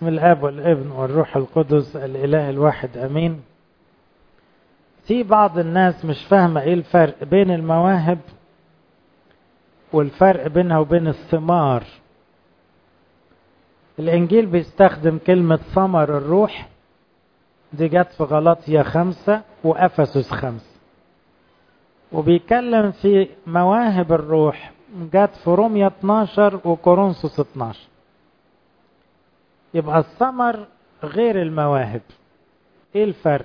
بسم الاب والابن والروح القدس الاله الواحد امين في بعض الناس مش فاهمه ايه الفرق بين المواهب والفرق بينها وبين الثمار الانجيل بيستخدم كلمه ثمر الروح دي جت في غلطية خمسة وأفسس خمسة وبيتكلم في مواهب الروح جت في رومية 12 وكورنثوس 12 يبقى الثمر غير المواهب ايه الفرق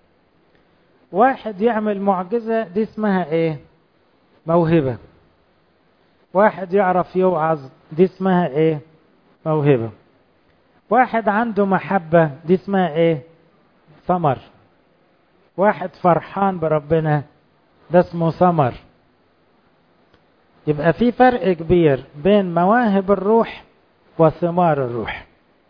واحد يعمل معجزة دي اسمها ايه موهبة واحد يعرف يوعظ دي اسمها ايه موهبة واحد عنده محبة دي اسمها ايه ثمر واحد فرحان بربنا ده اسمه ثمر يبقى في فرق كبير بين مواهب الروح وثمار الروح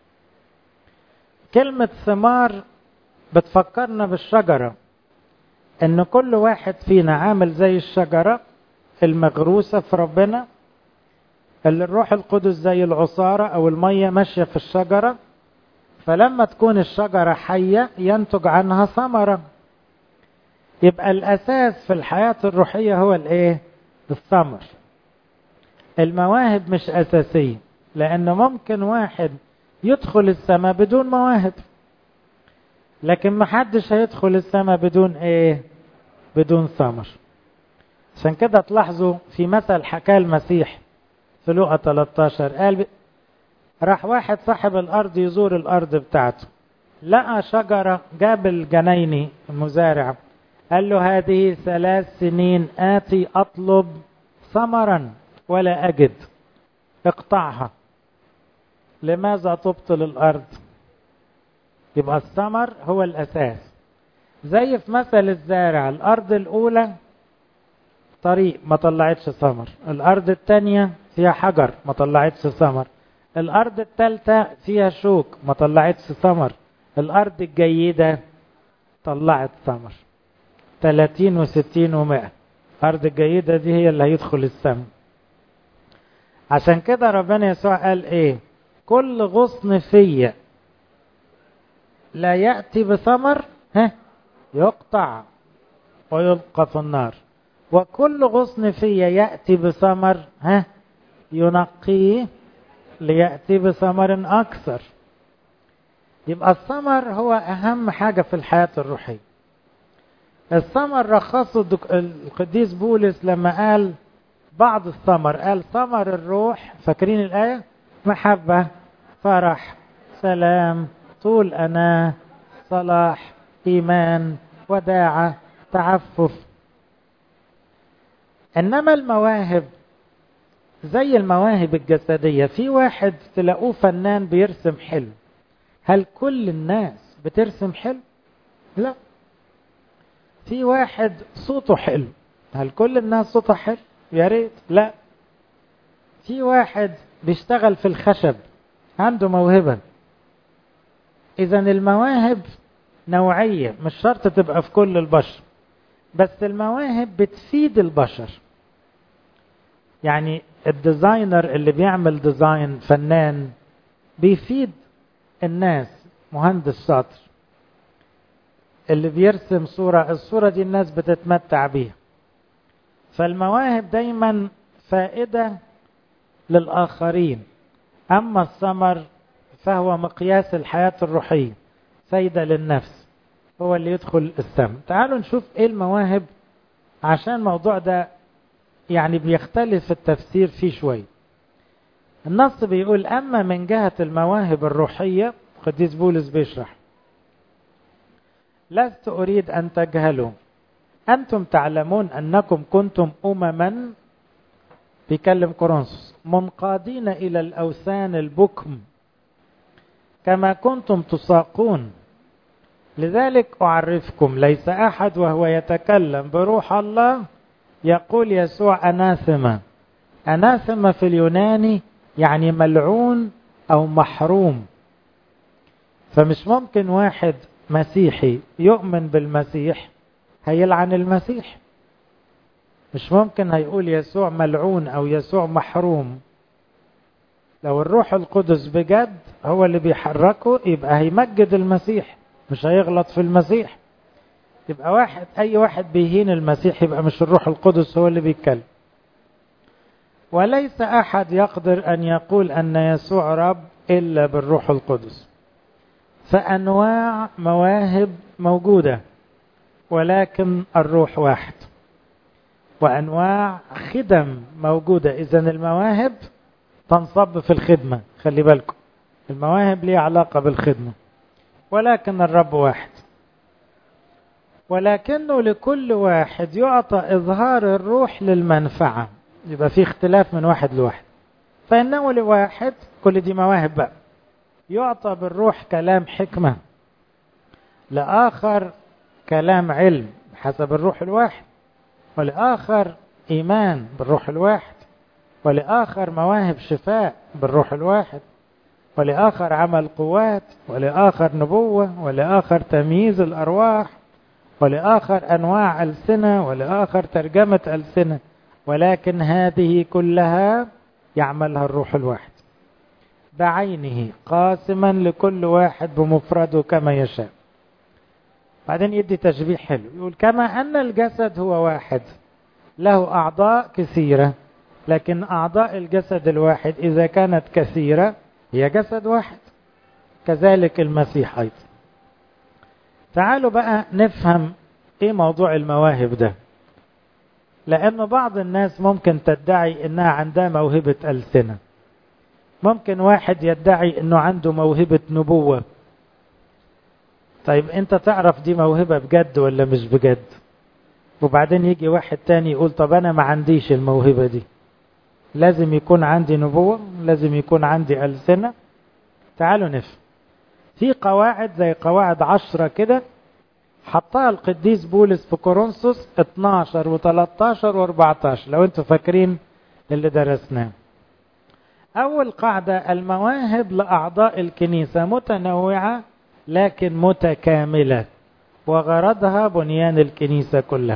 كلمة ثمار بتفكرنا بالشجرة ان كل واحد فينا عامل زي الشجرة المغروسة في ربنا اللي الروح القدس زي العصارة او المية ماشية في الشجرة فلما تكون الشجرة حية ينتج عنها ثمرة يبقى الأساس في الحياة الروحية هو الإيه؟ الثمر المواهب مش أساسية لأن ممكن واحد يدخل السماء بدون مواهب لكن محدش هيدخل السماء بدون إيه؟ بدون ثمر عشان كده تلاحظوا في مثل حكاه المسيح في لقا 13 قال راح واحد صاحب الارض يزور الارض بتاعته لقى شجرة جاب الجنايني المزارع قال له هذه ثلاث سنين آتي أطلب ثمرا ولا أجد اقطعها لماذا تبطل الأرض يبقى الثمر هو الأساس زي في مثل الزارع الأرض الأولى طريق ما طلعتش ثمر الأرض الثانية فيها حجر ما طلعتش ثمر الأرض الثالثة فيها شوك ما طلعتش ثمر الأرض الجيدة طلعت ثمر 30 و60 و100 الأرض الجيدة دي هي اللي هيدخل السم عشان كده ربنا يسوع قال إيه كل غصن فيا لا يأتي بثمر ها يقطع ويلقى في النار وكل غصن فيا يأتي بثمر ها ينقيه ليأتي بثمر أكثر يبقى الثمر هو أهم حاجة في الحياة الروحية الثمر رخصه القديس بولس لما قال بعض الثمر قال ثمر الروح فاكرين الآية محبة فرح سلام طول أناة صلاح إيمان وداعة تعفف إنما المواهب زي المواهب الجسدية في واحد تلاقوه فنان بيرسم حلو هل كل الناس بترسم حلو لا في واحد صوته حلو هل كل الناس صوتها حلو يا ريت لا في واحد بيشتغل في الخشب عنده موهبة اذا المواهب نوعية مش شرط تبقى في كل البشر بس المواهب بتفيد البشر يعني الديزاينر اللي بيعمل ديزاين فنان بيفيد الناس مهندس شاطر اللي بيرسم صورة الصورة دي الناس بتتمتع بيها فالمواهب دايما فائدة للآخرين أما الثمر فهو مقياس الحياة الروحية فايدة للنفس هو اللي يدخل السم تعالوا نشوف ايه المواهب عشان الموضوع ده يعني بيختلف التفسير فيه شوي النص بيقول أما من جهة المواهب الروحية قديس بولس بيشرح لست أريد أن تجهلوا أنتم تعلمون أنكم كنتم أمما بيكلم كورنثوس منقادين إلى الأوثان البكم كما كنتم تساقون لذلك أعرفكم ليس أحد وهو يتكلم بروح الله يقول يسوع أناثما أناثما في اليوناني يعني ملعون أو محروم فمش ممكن واحد مسيحي يؤمن بالمسيح هيلعن المسيح مش ممكن هيقول يسوع ملعون أو يسوع محروم لو الروح القدس بجد هو اللي بيحركه يبقى هيمجد المسيح مش هيغلط في المسيح يبقى واحد اي واحد بيهين المسيح يبقى مش الروح القدس هو اللي بيتكلم وليس احد يقدر ان يقول ان يسوع رب الا بالروح القدس فانواع مواهب موجوده ولكن الروح واحد وانواع خدم موجوده اذا المواهب تنصب في الخدمه خلي بالكم المواهب ليها علاقه بالخدمه ولكن الرب واحد ولكنه لكل واحد يعطى إظهار الروح للمنفعة يبقى في اختلاف من واحد لواحد فإنه لواحد كل دي مواهب بقى يعطى بالروح كلام حكمة لآخر كلام علم حسب الروح الواحد ولآخر إيمان بالروح الواحد ولآخر مواهب شفاء بالروح الواحد ولآخر عمل قوات ولآخر نبوة ولآخر تمييز الأرواح ولآخر أنواع ألسنة ولآخر ترجمة ألسنة ولكن هذه كلها يعملها الروح الواحد بعينه قاسما لكل واحد بمفرده كما يشاء بعدين يدي تشبيه حلو يقول كما أن الجسد هو واحد له أعضاء كثيرة لكن أعضاء الجسد الواحد إذا كانت كثيرة هي جسد واحد كذلك المسيح أيضا تعالوا بقى نفهم ايه موضوع المواهب ده لأنه بعض الناس ممكن تدعي انها عندها موهبة ألسنة ممكن واحد يدعي انه عنده موهبة نبوة طيب انت تعرف دي موهبة بجد ولا مش بجد وبعدين يجي واحد تاني يقول طب انا ما عنديش الموهبة دي لازم يكون عندي نبوة لازم يكون عندي ألسنة تعالوا نفهم في قواعد زي قواعد عشرة كده حطها القديس بولس في كورنثوس 12 و13 و14 لو انتوا فاكرين اللي درسناه أول قاعدة المواهب لأعضاء الكنيسة متنوعة لكن متكاملة وغرضها بنيان الكنيسة كلها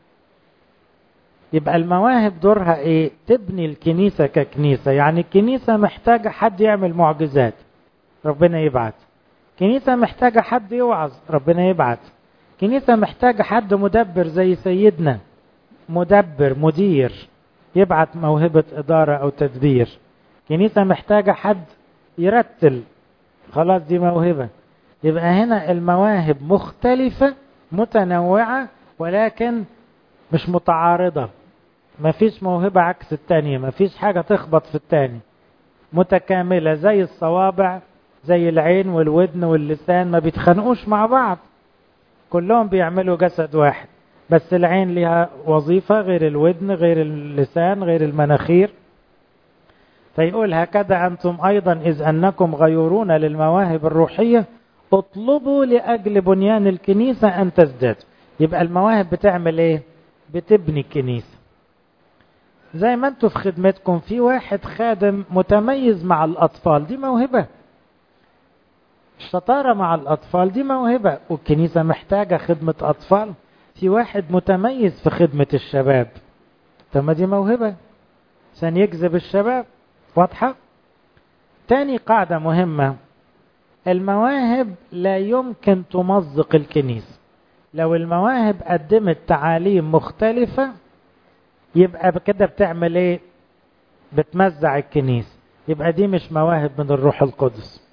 يبقى المواهب دورها ايه تبني الكنيسة ككنيسة يعني الكنيسة محتاجة حد يعمل معجزات ربنا يبعت كنيسة محتاجة حد يوعظ ربنا يبعت كنيسة محتاجة حد مدبر زي سيدنا مدبر مدير يبعت موهبة إدارة أو تدبير كنيسة محتاجة حد يرتل خلاص دي موهبة يبقى هنا المواهب مختلفة متنوعة ولكن مش متعارضة مفيش موهبة عكس التانية مفيش حاجة تخبط في التاني متكاملة زي الصوابع زي العين والودن واللسان ما بيتخانقوش مع بعض كلهم بيعملوا جسد واحد بس العين لها وظيفة غير الودن غير اللسان غير المناخير فيقول هكذا أنتم أيضا إذ أنكم غيورون للمواهب الروحية اطلبوا لأجل بنيان الكنيسة أن تزداد يبقى المواهب بتعمل إيه بتبني الكنيسة زي ما انتوا في خدمتكم في واحد خادم متميز مع الأطفال دي موهبة الشطارة مع الأطفال دي موهبة والكنيسة محتاجة خدمة أطفال في واحد متميز في خدمة الشباب طب ما دي موهبة عشان يجذب الشباب واضحة تاني قاعدة مهمة المواهب لا يمكن تمزق الكنيسة لو المواهب قدمت تعاليم مختلفة يبقى كده بتعمل ايه بتمزع الكنيسة يبقى دي مش مواهب من الروح القدس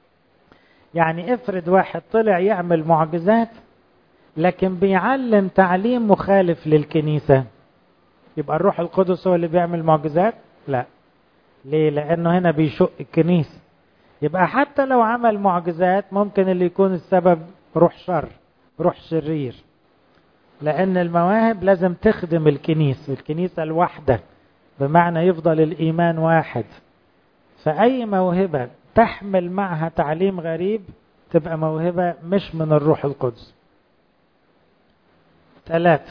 يعني افرض واحد طلع يعمل معجزات لكن بيعلم تعليم مخالف للكنيسة يبقى الروح القدس هو اللي بيعمل معجزات لا ليه لانه هنا بيشق الكنيسة يبقى حتى لو عمل معجزات ممكن اللي يكون السبب روح شر روح شرير لان المواهب لازم تخدم الكنيسة الكنيسة الواحدة بمعنى يفضل الايمان واحد فاي موهبة تحمل معها تعليم غريب تبقى موهبة مش من الروح القدس ثلاثة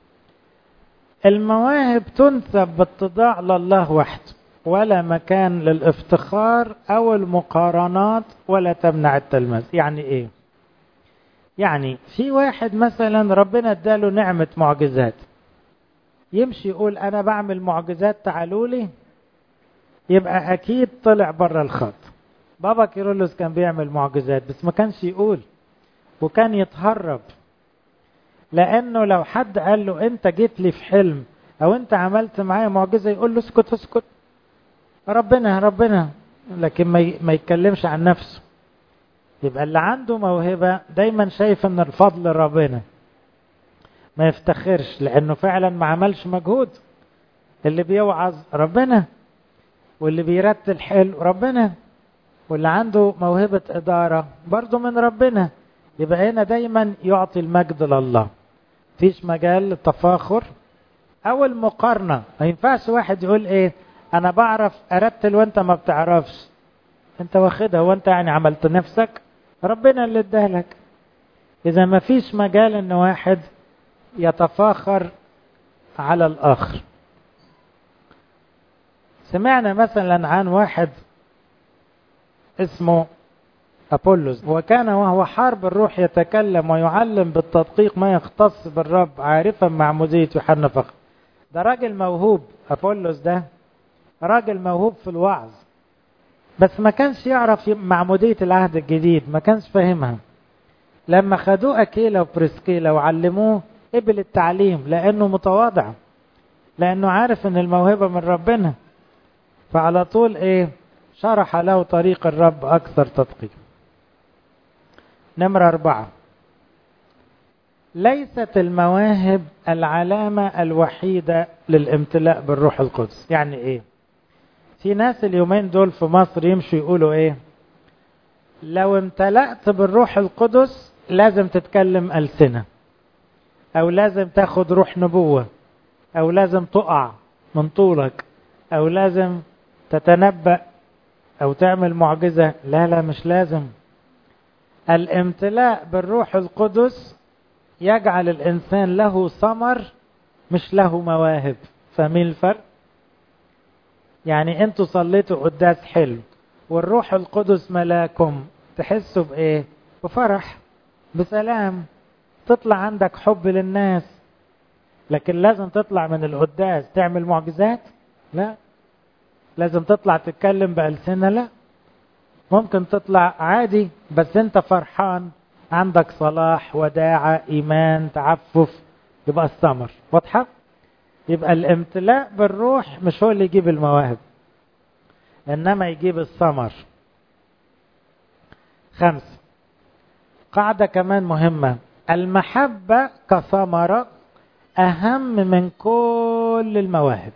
المواهب تنسب باتضاع لله وحده ولا مكان للافتخار او المقارنات ولا تمنع التلمذ يعني ايه يعني في واحد مثلا ربنا اداله نعمة معجزات يمشي يقول انا بعمل معجزات تعالوا لي يبقى أكيد طلع بره الخط بابا كيرلس كان بيعمل معجزات بس ما كانش يقول وكان يتهرب لأنه لو حد قال له أنت جيت لي في حلم أو أنت عملت معايا معجزة يقول له اسكت اسكت ربنا ربنا لكن ما ما يتكلمش عن نفسه يبقى اللي عنده موهبة دايما شايف ان الفضل ربنا ما يفتخرش لانه فعلا ما عملش مجهود اللي بيوعظ ربنا واللي بيرتل حلو ربنا واللي عنده موهبة إدارة برضه من ربنا يبقى هنا دايما يعطي المجد لله فيش مجال للتفاخر أو المقارنة ما ينفعش واحد يقول إيه أنا بعرف أرتل وأنت ما بتعرفش أنت واخدها وأنت يعني عملت نفسك ربنا اللي ادالك إذا ما فيش مجال إن واحد يتفاخر على الآخر سمعنا مثلا عن واحد اسمه أبولوس وكان وهو حرب الروح يتكلم ويعلم بالتدقيق ما يختص بالرب عارفا معمودية يوحنا فخر ده راجل موهوب أبولوس ده راجل موهوب في الوعظ بس ما كانش يعرف معمودية العهد الجديد ما كانش فاهمها لما خدوه أكيلا وبريسكيلا وعلموه قبل التعليم لأنه متواضع لأنه عارف أن الموهبة من ربنا فعلى طول إيه شرح له طريق الرب أكثر تدقيق نمرة أربعة ليست المواهب العلامة الوحيدة للامتلاء بالروح القدس يعني إيه في ناس اليومين دول في مصر يمشوا يقولوا إيه لو امتلأت بالروح القدس لازم تتكلم ألسنة أو لازم تاخد روح نبوة أو لازم تقع من طولك أو لازم تتنبأ أو تعمل معجزة لا لا مش لازم الامتلاء بالروح القدس يجعل الإنسان له ثمر مش له مواهب فاهمين الفرق؟ يعني انتوا صليتوا قداس حلو والروح القدس ملاكم تحسوا بإيه؟ بفرح بسلام تطلع عندك حب للناس لكن لازم تطلع من القداس تعمل معجزات لا لازم تطلع تتكلم بألسنة لا ممكن تطلع عادي بس انت فرحان عندك صلاح وداعة إيمان تعفف يبقى الثمر واضحة يبقى الامتلاء بالروح مش هو اللي يجيب المواهب إنما يجيب الثمر خمسة قاعدة كمان مهمة المحبة كثمرة أهم من كل المواهب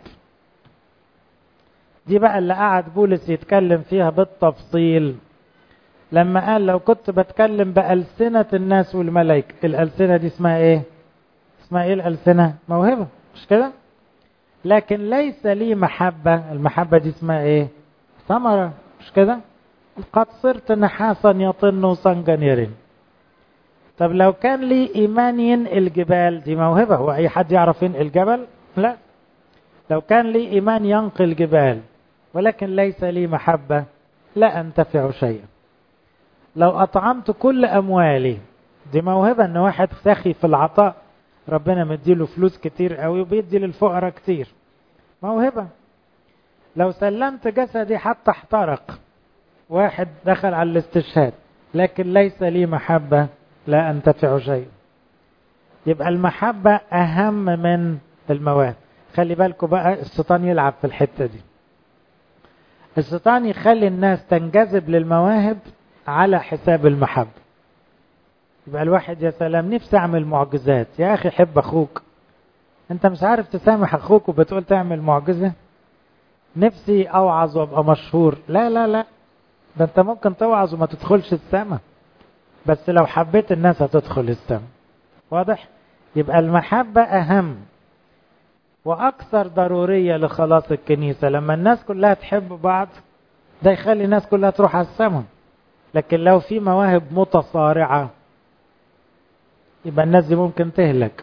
دي بقى اللي قعد بولس يتكلم فيها بالتفصيل لما قال لو كنت بتكلم بألسنة الناس والملائكة الألسنة دي اسمها ايه اسمها ايه الألسنة موهبة مش كده لكن ليس لي محبة المحبة دي اسمها ايه ثمرة مش كده قد صرت نحاسا يطن صنجا يرن طب لو كان لي إيمان ينقل جبال دي موهبة هو أي حد يعرف ينقل جبل لا لو كان لي إيمان ينقل جبال ولكن ليس لي محبة لا أنتفع شيئا لو أطعمت كل أموالي دي موهبة أن واحد سخي في العطاء ربنا مديله فلوس كتير قوي وبيدي للفقراء كتير موهبة لو سلمت جسدي حتى احترق واحد دخل على الاستشهاد لكن ليس لي محبة لا أنتفع شيء يبقى المحبة أهم من المواهب خلي بالكم بقى الشيطان يلعب في الحتة دي الشيطان يخلي الناس تنجذب للمواهب على حساب المحبة يبقى الواحد يا سلام نفسي اعمل معجزات يا اخي حب اخوك انت مش عارف تسامح اخوك وبتقول تعمل معجزة نفسي اوعظ وابقى مشهور لا لا لا ده انت ممكن توعظ وما تدخلش السماء بس لو حبيت الناس هتدخل السماء واضح يبقى المحبة اهم واكثر ضرورية لخلاص الكنيسة لما الناس كلها تحب بعض ده يخلي الناس كلها تروح على السماء لكن لو في مواهب متصارعة يبقى الناس دي ممكن تهلك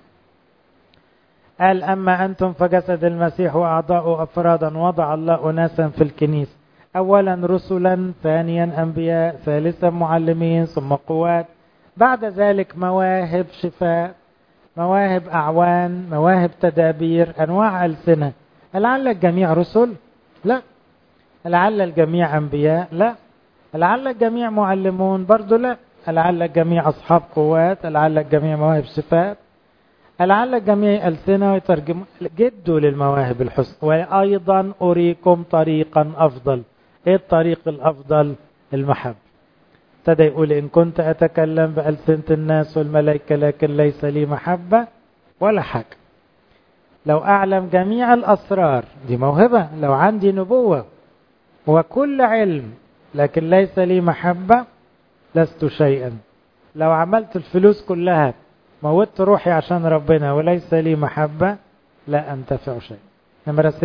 قال أما أنتم فجسد المسيح وأعضاء أفرادا وضع الله أناسا في الكنيسة أولا رسلا ثانيا أنبياء ثالثا معلمين ثم قوات بعد ذلك مواهب شفاء مواهب أعوان مواهب تدابير أنواع ألسنة هل لعل الجميع رسل؟ لا لعل الجميع أنبياء لا لعل الجميع معلمون برضو لا لعل الجميع أصحاب قوات لعل الجميع مواهب شفاء لعل الجميع ألسنة ويترجموا جدوا للمواهب الحسنى وأيضا أريكم طريقا أفضل إيه الطريق الأفضل المحب ابتدى يقول إن كنت أتكلم بألسنة الناس والملائكة لكن ليس لي محبة ولا حاجة لو أعلم جميع الأسرار دي موهبة لو عندي نبوة وكل علم لكن ليس لي محبة لست شيئا لو عملت الفلوس كلها موتت روحي عشان ربنا وليس لي محبة لا أنتفع شيء نمرة ست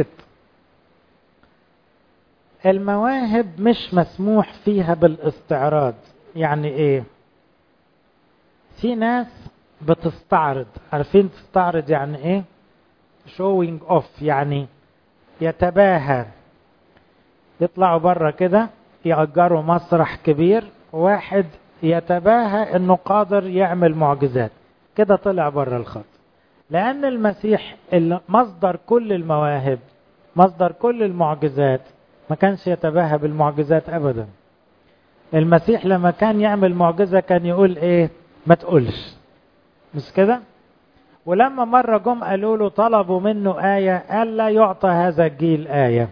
المواهب مش مسموح فيها بالاستعراض يعني ايه في ناس بتستعرض عارفين تستعرض يعني ايه showing off يعني يتباهى يطلعوا بره كده يأجروا مسرح كبير واحد يتباهى انه قادر يعمل معجزات كده طلع بره الخط لان المسيح مصدر كل المواهب مصدر كل المعجزات ما كانش يتباهى بالمعجزات ابدا المسيح لما كان يعمل معجزة كان يقول ايه ما تقولش مش كده ولما مرة جم قالوا له طلبوا منه آية قال لا يعطى هذا الجيل آية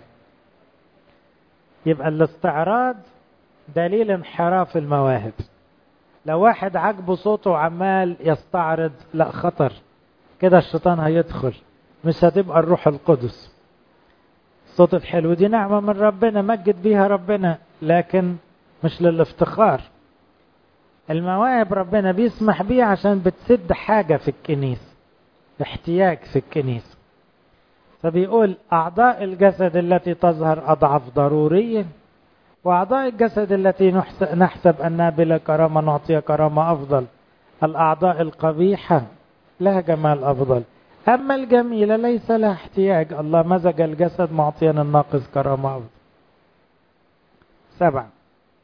يبقى الاستعراض دليل انحراف المواهب لو واحد عاجبه صوته وعمال يستعرض لا خطر كده الشيطان هيدخل مش هتبقى الروح القدس الصوت الحلو دي نعمة من ربنا مجد بيها ربنا لكن مش للافتخار المواهب ربنا بيسمح بيها عشان بتسد حاجة في الكنيسة احتياج في الكنيسة فبيقول أعضاء الجسد التي تظهر أضعف ضرورية وأعضاء الجسد التي نحسب أنها بلا كرامة نعطيها كرامة أفضل الأعضاء القبيحة لها جمال أفضل أما الجميلة ليس لها احتياج الله مزج الجسد معطيا الناقص كرامة أفضل سبعة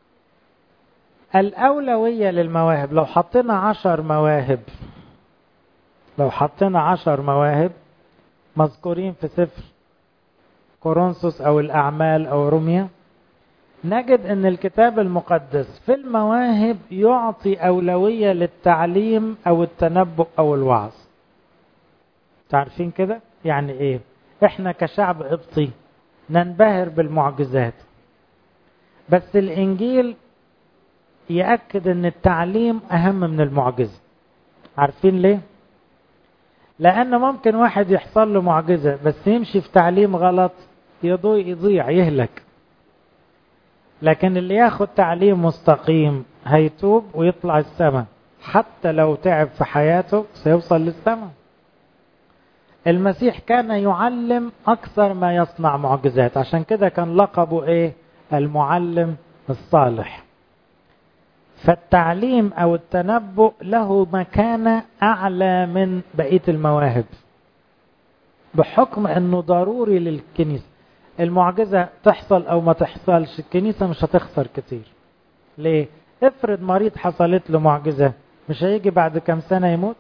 الأولوية للمواهب لو حطينا عشر مواهب لو حطينا عشر مواهب مذكورين في سفر كورنثوس أو الأعمال أو روميا نجد أن الكتاب المقدس في المواهب يعطي أولوية للتعليم أو التنبؤ أو الوعظ تعرفين كده؟ يعني إيه؟ إحنا كشعب قبطي ننبهر بالمعجزات بس الإنجيل يأكد أن التعليم أهم من المعجزة عارفين ليه؟ لأن ممكن واحد يحصل له معجزة بس يمشي في تعليم غلط يضيع يضيع يهلك لكن اللي ياخد تعليم مستقيم هيتوب ويطلع السماء حتى لو تعب في حياته سيوصل للسماء المسيح كان يعلم أكثر ما يصنع معجزات عشان كده كان لقبه إيه المعلم الصالح فالتعليم أو التنبؤ له مكانة أعلى من بقية المواهب بحكم أنه ضروري للكنيسة المعجزة تحصل أو ما تحصلش الكنيسة مش هتخسر كتير ليه؟ افرض مريض حصلت له معجزة مش هيجي بعد كم سنة يموت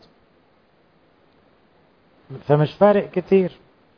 فمش فارق كتير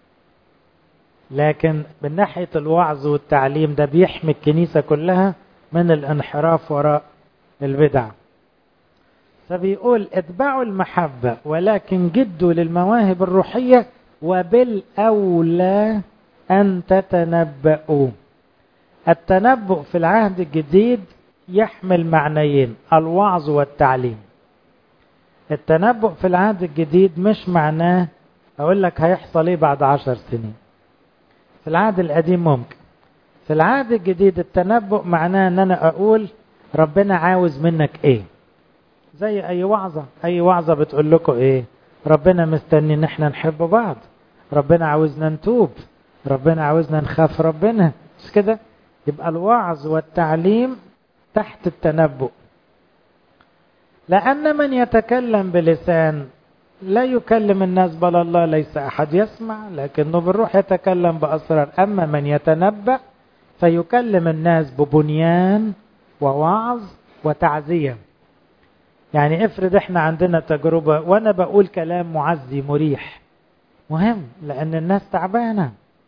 لكن من ناحية الوعظ والتعليم ده بيحمي الكنيسة كلها من الانحراف وراء البدع فبيقول اتبعوا المحبة ولكن جدوا للمواهب الروحية وبالأولى أن تتنبؤوا التنبؤ في العهد الجديد يحمل معنيين الوعظ والتعليم التنبؤ في العهد الجديد مش معناه أقول لك هيحصل إيه بعد عشر سنين في العهد القديم ممكن في العهد الجديد التنبؤ معناه أن أنا أقول ربنا عاوز منك إيه زي أي وعظة أي وعظة بتقول لكم إيه ربنا مستني إن إحنا نحب بعض ربنا عاوزنا نتوب ربنا عاوزنا نخاف ربنا مش كده يبقى الوعظ والتعليم تحت التنبؤ لأن من يتكلم بلسان لا يكلم الناس بل الله ليس أحد يسمع لكنه بالروح يتكلم بأسرار أما من يتنبأ فيكلم الناس ببنيان ووعظ وتعزية يعني افرض احنا عندنا تجربة وانا بقول كلام معزي مريح مهم لان الناس تعبانة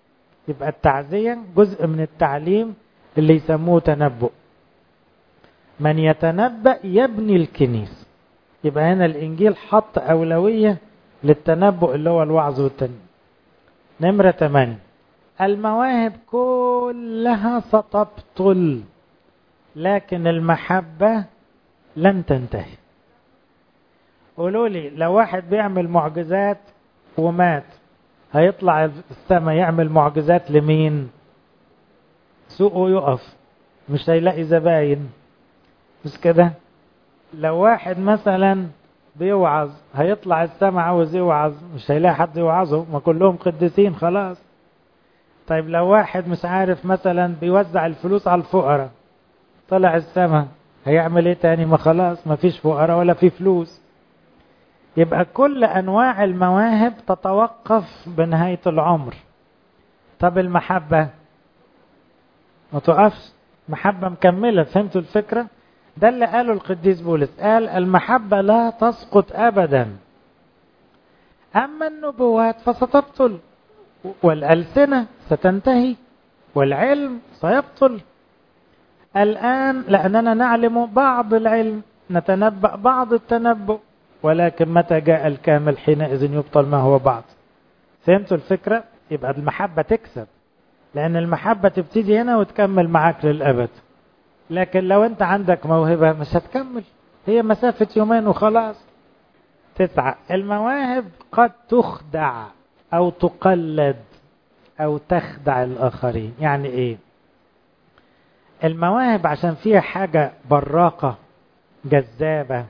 يبقى التعزية جزء من التعليم اللي يسموه تنبؤ من يتنبأ يبني الكنيسة يبقى هنا الإنجيل حط أولوية للتنبؤ اللي هو الوعظ والتنبؤ نمرة 8 المواهب كلها ستبطل لكن المحبة لن تنتهي قولوا لي لو واحد بيعمل معجزات ومات هيطلع السماء يعمل معجزات لمين سوقه يقف مش هيلاقي زباين مش كده لو واحد مثلا بيوعظ هيطلع السماء عاوز يوعظ مش هيلاقي حد يوعظه ما كلهم قديسين خلاص طيب لو واحد مش عارف مثلا بيوزع الفلوس على الفقراء طلع السماء هيعمل ايه تاني ما خلاص ما فيش فقراء ولا في فلوس يبقى كل انواع المواهب تتوقف بنهاية العمر طب المحبة ما تقفش محبة مكملة فهمتوا الفكرة ده اللي قاله القديس بولس قال المحبة لا تسقط أبدا أما النبوات فستبطل والألسنة ستنتهي والعلم سيبطل الآن لأننا نعلم بعض العلم نتنبأ بعض التنبؤ ولكن متى جاء الكامل حينئذ يبطل ما هو بعض فهمتوا الفكرة يبقى المحبة تكسب لأن المحبة تبتدي هنا وتكمل معاك للأبد لكن لو أنت عندك موهبة مش هتكمل هي مسافة يومين وخلاص تسعة المواهب قد تخدع أو تقلد أو تخدع الآخرين يعني إيه المواهب عشان فيها حاجة براقة جذابة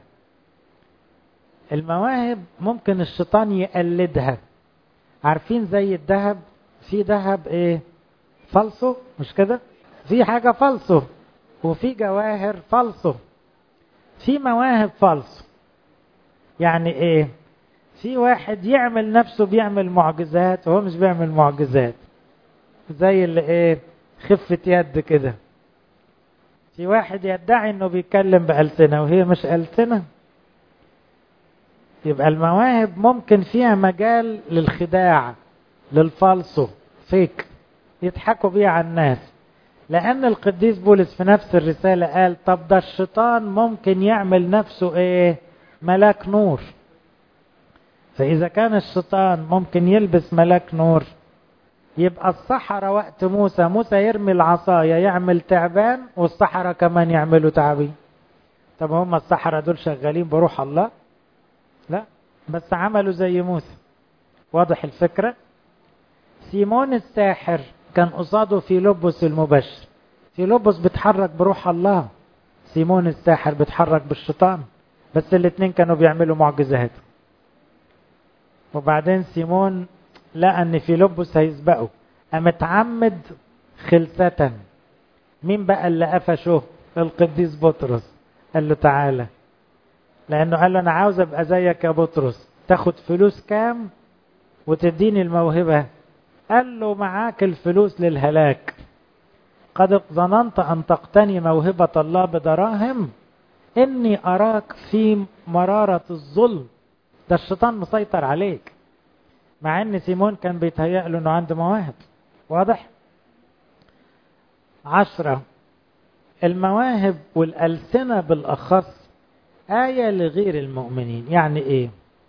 المواهب ممكن الشيطان يقلدها عارفين زي الذهب في ذهب ايه فالصو مش كده في حاجة فالصو وفي جواهر فالصو في مواهب فالصو يعني ايه في واحد يعمل نفسه بيعمل معجزات وهو مش بيعمل معجزات زي اللي ايه خفة يد كده في واحد يدعي انه بيتكلم بألسنة وهي مش ألسنة يبقى المواهب ممكن فيها مجال للخداع للفالصو فيك يضحكوا بيه على الناس لأن القديس بولس في نفس الرسالة قال طب ده الشيطان ممكن يعمل نفسه ايه ملاك نور فإذا كان الشيطان ممكن يلبس ملاك نور يبقى الصحراء وقت موسى موسى يرمي العصاية يعمل تعبان والصحراء كمان يعملوا تعبين طب هم الصحراء دول شغالين بروح الله لا بس عملوا زي موسى واضح الفكرة سيمون الساحر كان قصاده في لبس المبشر في لبس بيتحرك بروح الله سيمون الساحر بيتحرك بالشيطان بس الاتنين كانوا بيعملوا معجزات وبعدين سيمون لقى ان في لبس هيسبقه قام اتعمد خلسة مين بقى اللي قفشه القديس بطرس قال له تعالى لانه قال له انا عاوز ابقى زيك يا بطرس تاخد فلوس كام وتديني الموهبة قال له معاك الفلوس للهلاك قد ظننت ان تقتني موهبة الله بدراهم اني اراك في مرارة الظلم ده الشيطان مسيطر عليك مع ان سيمون كان بيتهيأ له انه عنده مواهب واضح عشرة المواهب والألسنة بالأخص آية لغير المؤمنين يعني إيه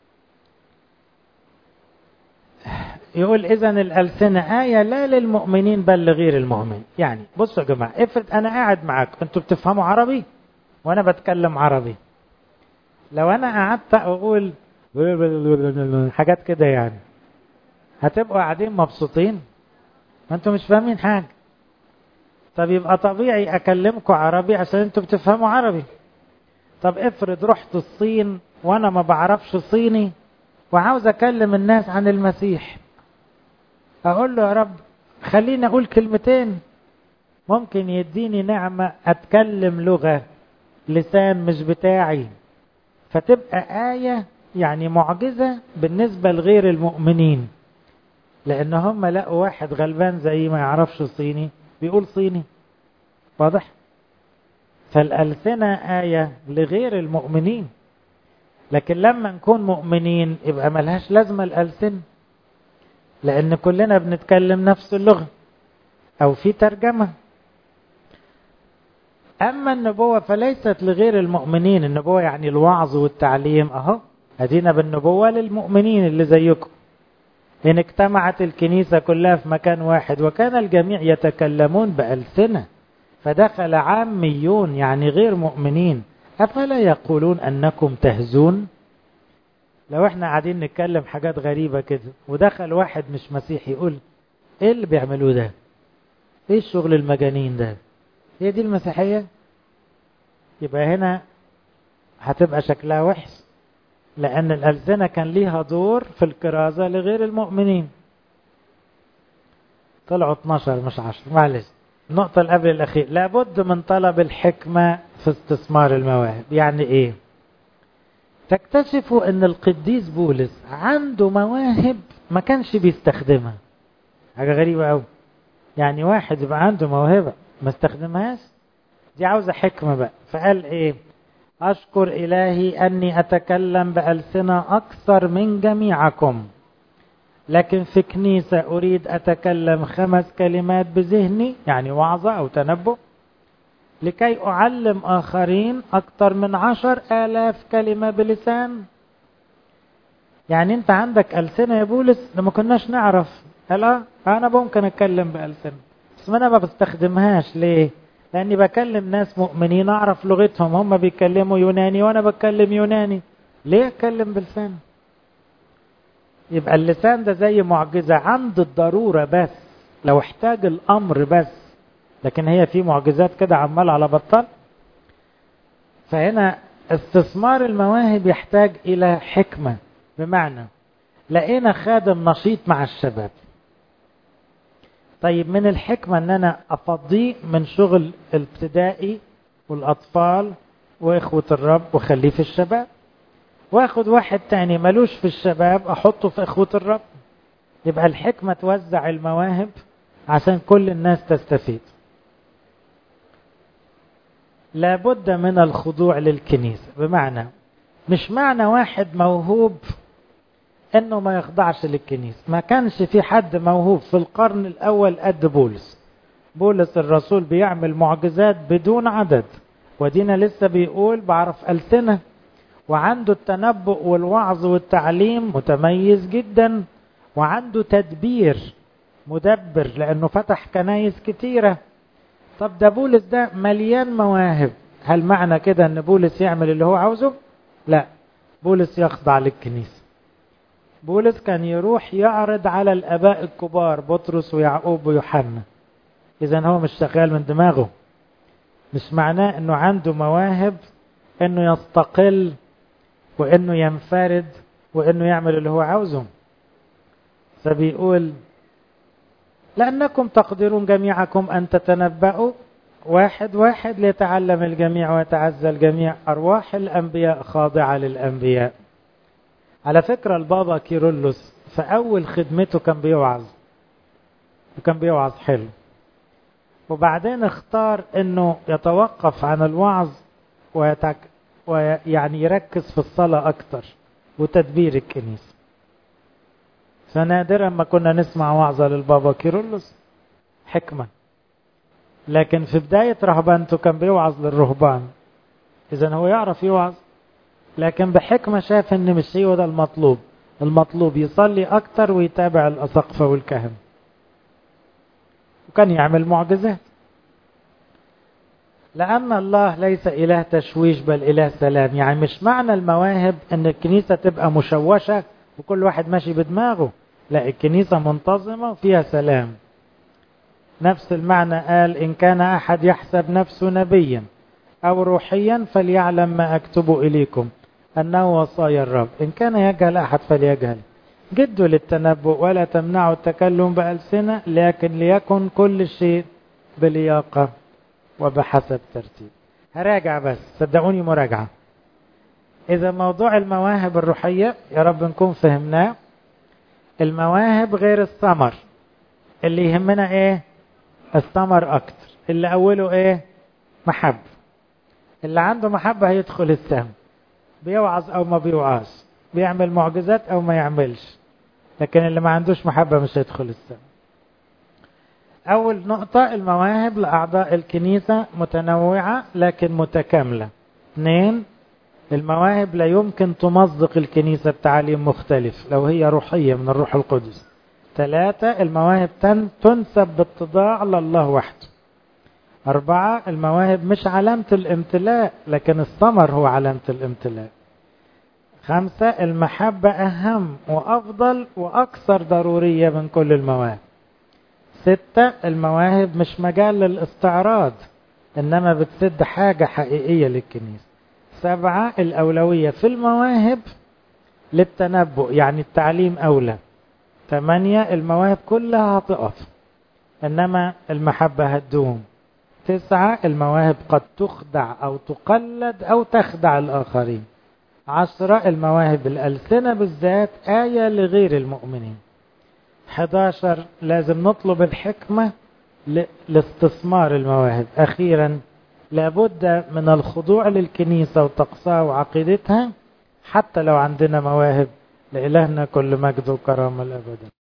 يقول إذا الألسنة آية لا للمؤمنين بل لغير المؤمن يعني بصوا يا جماعة افرض أنا قاعد معاك أنتوا بتفهموا عربي وأنا بتكلم عربي لو أنا قعدت أقول حاجات كده يعني هتبقوا قاعدين مبسوطين ما انتوا مش فاهمين حاجة طب يبقى طبيعي اكلمكم عربي عشان انتوا بتفهموا عربي طب افرض رحت الصين وانا ما بعرفش صيني وعاوز اكلم الناس عن المسيح اقول له يا رب خليني اقول كلمتين ممكن يديني نعمة اتكلم لغة لسان مش بتاعي فتبقى آية يعني معجزة بالنسبة لغير المؤمنين لأن هم لقوا واحد غلبان زي ما يعرفش صيني بيقول صيني واضح فالألسنة آية لغير المؤمنين لكن لما نكون مؤمنين يبقى ملهاش لازمة الألسنة لأن كلنا بنتكلم نفس اللغة أو في ترجمة أما النبوة فليست لغير المؤمنين النبوة يعني الوعظ والتعليم أهو أدينا بالنبوة للمؤمنين اللي زيكم إن اجتمعت الكنيسة كلها في مكان واحد وكان الجميع يتكلمون بألسنة فدخل عاميون يعني غير مؤمنين أفلا يقولون أنكم تهزون لو احنا قاعدين نتكلم حاجات غريبة كده ودخل واحد مش مسيحي يقول ايه اللي بيعملوه ده ايه الشغل المجانين ده هي دي المسيحية يبقى هنا هتبقى شكلها وحش لأن الألسنة كان ليها دور في الكرازة لغير المؤمنين طلعوا 12 مش 10 معلش النقطة اللي قبل الأخير لابد من طلب الحكمة في استثمار المواهب يعني إيه تكتشفوا أن القديس بولس عنده مواهب ما كانش بيستخدمها حاجة غريبة أوي يعني واحد يبقى عنده موهبة ما استخدمهاش دي عاوزة حكمة بقى فقال إيه أشكر إلهي أني أتكلم بألسنة أكثر من جميعكم لكن في كنيسة أريد أتكلم خمس كلمات بذهني يعني وعظة أو تنبؤ لكي أعلم آخرين أكثر من عشر آلاف كلمة بلسان يعني أنت عندك ألسنة يا بولس لما كناش نعرف هلا أنا ممكن أتكلم بألسنة بس أنا ما بستخدمهاش ليه لأني بكلم ناس مؤمنين أعرف لغتهم هم بيتكلموا يوناني وأنا بتكلم يوناني ليه أتكلم بلسان يبقى اللسان ده زي معجزة عند الضرورة بس لو احتاج الأمر بس لكن هي في معجزات كده عمال على بطال فهنا استثمار المواهب يحتاج إلى حكمة بمعنى لقينا خادم نشيط مع الشباب طيب من الحكمة ان انا افضيه من شغل الابتدائي والاطفال واخوة الرب وخليه في الشباب واخد واحد تاني ملوش في الشباب احطه في اخوة الرب يبقى الحكمة توزع المواهب عشان كل الناس تستفيد لابد من الخضوع للكنيسة بمعنى مش معنى واحد موهوب انه ما يخضعش للكنيسة ما كانش في حد موهوب في القرن الاول قد بولس بولس الرسول بيعمل معجزات بدون عدد ودينا لسه بيقول بعرف ألسنة وعنده التنبؤ والوعظ والتعليم متميز جدا وعنده تدبير مدبر لأنه فتح كنايس كتيرة طب ده بولس ده مليان مواهب هل معنى كده ان بولس يعمل اللي هو عاوزه لا بولس يخضع للكنيسة بولس كان يروح يعرض على الاباء الكبار بطرس ويعقوب ويوحنا اذا هو مش شغال من دماغه مش معناه انه عنده مواهب انه يستقل وانه ينفرد وانه يعمل اللي هو عاوزه فبيقول لأنكم تقدرون جميعكم أن تتنبأوا واحد واحد ليتعلم الجميع ويتعزى الجميع أرواح الأنبياء خاضعة للأنبياء على فكرة البابا كيرلس في أول خدمته كان بيوعظ وكان بيوعظ حلو وبعدين اختار انه يتوقف عن الوعظ ويتك ويعني يركز في الصلاة أكتر وتدبير الكنيسة فنادرا ما كنا نسمع وعظة للبابا كيرلس حكمة لكن في بداية رهبانته كان بيوعظ للرهبان إذا هو يعرف يوعظ لكن بحكمة شاف إن مش هو ده المطلوب المطلوب يصلي أكتر ويتابع الأسقفة والكهنة وكان يعمل معجزات لأن الله ليس إله تشويش بل إله سلام يعني مش معنى المواهب أن الكنيسة تبقى مشوشة وكل واحد ماشي بدماغه لا الكنيسة منتظمة وفيها سلام نفس المعنى قال إن كان أحد يحسب نفسه نبيا أو روحيا فليعلم ما أكتب إليكم أنه وصايا الرب إن كان يجهل أحد فليجهل جدوا للتنبؤ ولا تمنعوا التكلم بألسنة لكن ليكن كل شيء بلياقة وبحسب ترتيب هراجع بس صدقوني مراجعة إذا موضوع المواهب الروحية يا رب نكون فهمناه المواهب غير الثمر اللي يهمنا ايه الثمر اكتر اللي اوله ايه محبة اللي عنده محبة هيدخل السهم بيوعظ او ما بيوعظ بيعمل معجزات او ما يعملش لكن اللي ما عندوش محبة مش هيدخل السهم أول نقطة المواهب لأعضاء الكنيسة متنوعة لكن متكاملة اثنين المواهب لا يمكن تمزق الكنيسة بتعليم مختلف لو هي روحية من الروح القدس ثلاثة المواهب تنسب باتضاع لله وحده أربعة المواهب مش علامة الامتلاء لكن الثمر هو علامة الامتلاء خمسة المحبة أهم وأفضل وأكثر ضرورية من كل المواهب ستة المواهب مش مجال للاستعراض إنما بتسد حاجة حقيقية للكنيسة سبعة الأولوية في المواهب للتنبؤ يعني التعليم أولى ثمانية المواهب كلها هتقف إنما المحبة هتدوم تسعة المواهب قد تخدع أو تقلد أو تخدع الآخرين عشرة المواهب الألسنة بالذات آية لغير المؤمنين 11 لازم نطلب الحكمة لاستثمار المواهب أخيرا لابد من الخضوع للكنيسة وطقسها وعقيدتها حتى لو عندنا مواهب لإلهنا كل مجد وكرامة الأبدا